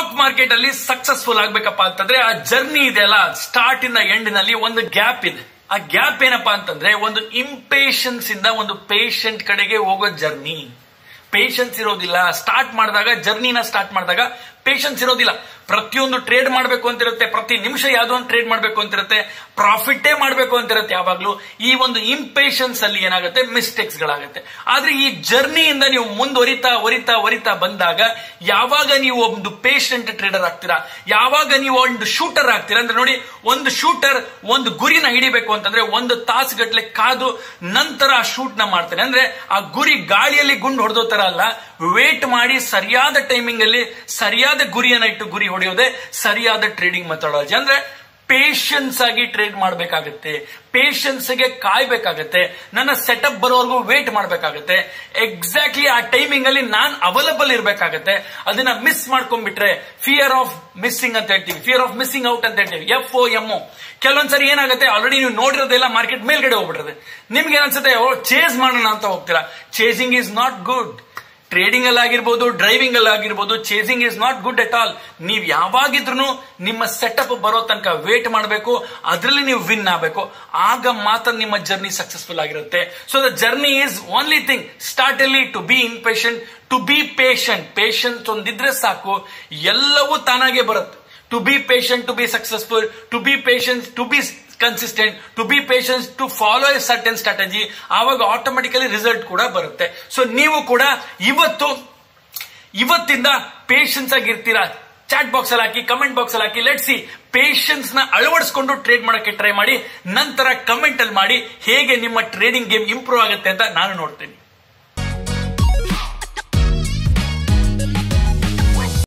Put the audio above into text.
stock market ಅಲ್ಲಿ successful ಆಗ್ಬೇಕಪ್ಪ ಅಂತಂದ್ರೆ ಆ ಜರ್ನಿ ಇದೆಯಲ್ಲ ಸ್ಟಾರ್ಟ್ ಇಂದ ಎಂಡ್ ನಲ್ಲಿ ಒಂದು ಗ್ಯಾಪ್ ಇದೆ ಆ ಗ್ಯಾಪ್ ಏನಪ್ಪಾ ಅಂತಂದ್ರೆ ಒಂದು ಇಂಪೇಷನ್ಸ್ ಇಂದ ಒಂದು ಪೇಷಂಟ್ ಕಡೆಗೆ ಹೋಗೋ ಜರ್ನಿ ಪೇಷನ್ಸ್ ಇರೋದಿಲ್ಲ ಸ್ಟಾರ್ಟ್ ಮಾಡಿದಾಗ ಜರ್ನಿನ ಸ್ಟಾರ್ಟ್ ಮಾಡಿದಾಗ ಪೇಷನ್ಸ್ ಇರೋದಿಲ್ಲ ಪ್ರತಿಯೊಂದು ಟ್ರೇಡ್ ಮಾಡಬೇಕು ಅಂತ ಇರುತ್ತೆ ಪ್ರತಿ ನಿಮಿಷ ಯಾವ್ದೋ ಒಂದು ಟ್ರೇಡ್ ಮಾಡಬೇಕು ಅಂತ ಇರುತ್ತೆ ಪ್ರಾಫಿಟೇ ಮಾಡಬೇಕು ಅಂತ ಇರುತ್ತೆ ಯಾವಾಗ್ಲೂ ಈ ಒಂದು ಇಂಪೇಷನ್ಸ್ ಅಲ್ಲಿ ಏನಾಗುತ್ತೆ ಮಿಸ್ಟೇಕ್ಸ್ ಗಳಾಗುತ್ತೆ ಆದ್ರೆ ಈ ಜರ್ನಿಯಿಂದ ನೀವು ಮುಂದುವರಿತಾ ವರಿತಾ ವರಿತಾ ಬಂದಾಗ ಯಾವಾಗ ನೀವು ಒಂದು ಪೇಷಂಟ್ ಟ್ರೇಡರ್ ಆಗ್ತೀರಾ ಯಾವಾಗ ನೀವು ಒಂದು ಶೂಟರ್ ಆಗ್ತೀರಾ ಅಂದ್ರೆ ನೋಡಿ ಒಂದು ಶೂಟರ್ ಒಂದು ಗುರಿನ ಹಿಡಿಬೇಕು ಅಂತಂದ್ರೆ ಒಂದು ತಾಸುಗಟ್ಲೆ ಕಾದು ನಂತರ ಆ ಶೂಟ್ ನ ಮಾಡ್ತಾನೆ ಅಂದ್ರೆ ಆ ಗುರಿ ಗಾಳಿಯಲ್ಲಿ ಗುಂಡು ಹೊಡೆದೋ ತರ ಅಲ್ಲ ವೇಟ್ ಮಾಡಿ ಸರಿಯಾದ ಟೈಮಿಂಗ್ ಅಲ್ಲಿ ಸರಿಯಾದ ಗುರಿಯನ್ನ ಇಟ್ಟು ಗುರಿ ಹೊಡೆಯೋದೇ ಸರಿಯಾದ ಟ್ರೇಡಿಂಗ್ ಮೆಥಡಾಲಜಿ ಅಂದ್ರೆ ಪೇಷನ್ಸ್ ಆಗಿ ಟ್ರೇಡ್ ಮಾಡಬೇಕಾಗುತ್ತೆ ಪೇಷನ್ಸ್ ಗೆ ಕಾಯ್ಬೇಕಾಗತ್ತೆ ನನ್ನ ಸೆಟಪ್ ಬರೋವರೆಗೂ ವೇಟ್ ಮಾಡಬೇಕಾಗತ್ತೆ ಎಕ್ಸಾಕ್ಟ್ಲಿ ಆ ಟೈಮಿಂಗ್ ಅಲ್ಲಿ ನಾನ್ ಅವೈಲಬಲ್ ಇರಬೇಕಾಗತ್ತೆ ಅದನ್ನ ಮಿಸ್ ಮಾಡ್ಕೊಂಡ್ಬಿಟ್ರೆ ಫಿಯರ್ ಆಫ್ ಮಿಸ್ಸಿಂಗ್ ಅಂತ ಹೇಳ್ತೀವಿ ಫಿಯರ್ ಆಫ್ ಮಿಸ್ಸಿಂಗ್ ಔಟ್ ಅಂತ ಹೇಳ್ತೀವಿ ಎಫ್ ಓ ಎಮ್ ಕೆಲವೊಂದ್ಸರಿ ಏನಾಗುತ್ತೆ ಆಲ್ರೆಡಿ ನೀವು ನೋಡಿರೋದೆಲ್ಲ ಮಾರ್ಕೆಟ್ ಮೇಲ್ಗಡೆ ಹೋಗ್ಬಿಟ್ಟಿದೆ ನಿಮ್ಗೆ ಏನ್ಸುತ್ತೆ ಚೇಸ್ ಮಾಡೋಣ ಅಂತ ಹೋಗ್ತೀರಾ chasing is not good trading ಅಲ್ಲಿ ಆಗಿರ್ಬೋದು ಡ್ರೈವಿಂಗ್ ಅಲ್ಲಿ ಆಗಿರ್ಬೋದು chasing is not good at all ನೀವು ಯಾವಾಗಿದ್ರು ನಿಮ್ಮ ಸೆಟಪ್ ಬರೋ ತನಕ ವೇಟ್ ಮಾಡಬೇಕು ಅದರಲ್ಲಿ ನೀವು ವಿನ್ ಆಗಬೇಕು ಆಗ ಮಾತ್ರ ನಿಮ್ಮ ಜರ್ನಿ ಸಕ್ಸಸ್ಫುಲ್ ಆಗಿರುತ್ತೆ so the journey is only thing start ಅಲ್ಲಿ to be in patient to be patient patient ಒಂದಿದ್ರೆ ಸಾಕು ಎಲ್ಲವೂ ತಾನಾಗೆ ಬರುತ್ತೆ to be patient to be successful to be patient to be consistent to be patience to follow a certain strategy ಆವಾಗ automatically result ಕೂಡ ಬರುತ್ತೆ so ನೀವು ಕೂಡ ಇವತ್ತು ಇವತ್ತಿಂದ ಪೇಷನ್ಸ್ ಆಗಿರ್ತೀರಾ ಚಾಟ್ ಬಾಕ್ಸ್ ಅಲ್ಲಿ ಹಾಕಿ ಕಮೆಂಟ್ ಬಾಕ್ಸ್ ಅಲ್ಲಿ ಹಾಕಿ ಲೆಟ್ ಸಿ ಪೇಷನ್ಸ್ ನ ಅಳವಡಿಸಿಕೊಂಡು ಟ್ರೇಡ್ ಮಾಡಕ್ಕೆ ಟ್ರೈ ಮಾಡಿ ನಂತರ ಕಮೆಂಟ್ ಅಲ್ಲಿ ಮಾಡಿ ಹೇಗೆ ನಿಮ್ಮ ಟ್ರೇಡಿಂಗ್ ಗೇಮ್ ಇಂಪ್ರೂವ್ ಆಗುತ್ತೆ ಅಂತ ನಾನು ನೋಡ್ತೇನೆ